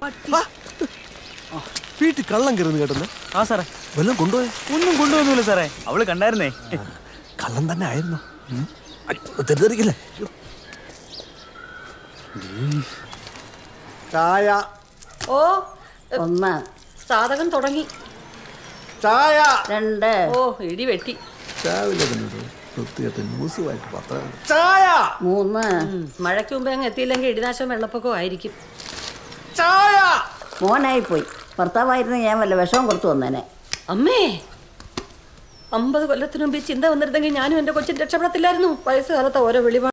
പട്ടി വീട്ടിൽ കള്ളം കയറുന്നു കേട്ടല്ലേ ആ സാറേ വല്ലതും കൊണ്ടുപോയി ഒന്നും കൊണ്ടുവന്നില്ല സാറേ അവള് കണ്ടായിരുന്നേ കള്ളം തന്നെ ആയിരുന്നു ഉം. അയ്യോ, തെറ്റിദ്ധരിക്കില്ലേ അയ്യോ. ചായ ഓ ഒന്ന് സാധകം തുടങ്ങി ചായ രണ്ട് ഓ ഇടി വെട്ടി രാവിലെ തന്നെ വൃത്തികെട്ട് ന്യൂസ് വായിക്കും പത്രം ചായ മൂന്ന് ഉം, മഴയ്ക്ക് മുമ്പേ അങ്ങ് എത്തിയില്ലെങ്കിൽ ഇടിനാശം വെള്ളപ്പൊക്കവും ആയിരിക്കും ചായ മോനായി പോയി ഭർത്താവായിരുന്നു ഞാൻ വല്ല വിഷവും കൊടുത്തു വന്നേനെ അമ്മേ അമ്പത് കൊല്ലത്തിനു മുമ്പ് ഈ ചിന്ത വന്നിരുന്നെങ്കിൽ ഞാനും എന്റെ കൊച്ചിൻ രക്ഷപ്പെടത്തില്ലായിരുന്നു വയസ്സുകാലത്ത് ഓരോ വെളിപാട്